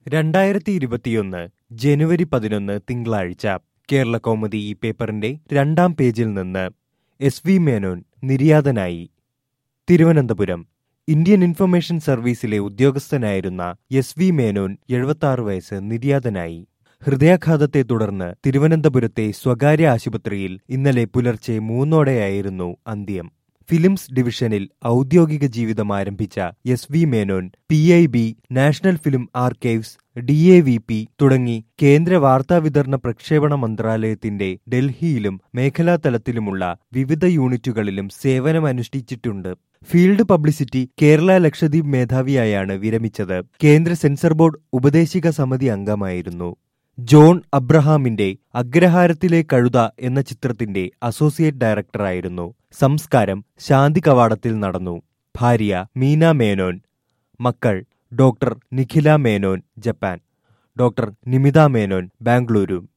രണ്ടായിരത്തി ഇരുപത്തിയൊന്ന് ജനുവരി പതിനൊന്ന് തിങ്കളാഴ്ച കേരള കൗമുദി ഈ പേപ്പറിന്റെ രണ്ടാം പേജിൽ നിന്ന് എസ് വി മേനോൻ നിര്യാതനായി തിരുവനന്തപുരം ഇന്ത്യൻ ഇൻഫർമേഷൻ സർവീസിലെ ഉദ്യോഗസ്ഥനായിരുന്ന എസ് വി മേനോൻ എഴുപത്തി വയസ്സ് നിര്യാതനായി ഹൃദയാഘാതത്തെ തുടർന്ന് തിരുവനന്തപുരത്തെ സ്വകാര്യ ആശുപത്രിയിൽ ഇന്നലെ പുലർച്ചെ മൂന്നോടെയായിരുന്നു അന്ത്യം ഫിലിംസ് ഡിവിഷനിൽ ഔദ്യോഗിക ജീവിതം ആരംഭിച്ച S V Menon P I B national film archives D A V P തുടങ്ങി കേന്ദ്ര വാർത്താവിതരണ പ്രക്ഷേപണ മന്ത്രാലയത്തിന്റെ ഡൽഹിയിലും മേഖലാതലത്തിലുമുള്ള വിവിധ യൂണിറ്റുകളിലും സേവനമനുഷ്ഠിച്ചിട്ടുണ്ട് ഫീൽഡ് പബ്ലിസിറ്റി കേരള ലക്ഷദ്വീപ് മേധാവിയായാണ് വിരമിച്ചത് കേന്ദ്ര സെൻസർ ബോർഡ് ഉപദേശിക സമിതി അംഗമായിരുന്നു ജോൺ അബ്രഹാമിന്റെ അഗ്രഹാരത്തിലെ കഴുത എന്ന ചിത്രത്തിന്റെ അസോസിയേറ്റ് ഡയറക്ടറായിരുന്നു സംസ്കാരം ശാന്തി കവാടത്തിൽ നടന്നു ഭാര്യ മീന മേനോൻ മക്കൾ doctor Nikhila Menon Japan doctor Nimitha Menon Bengaluru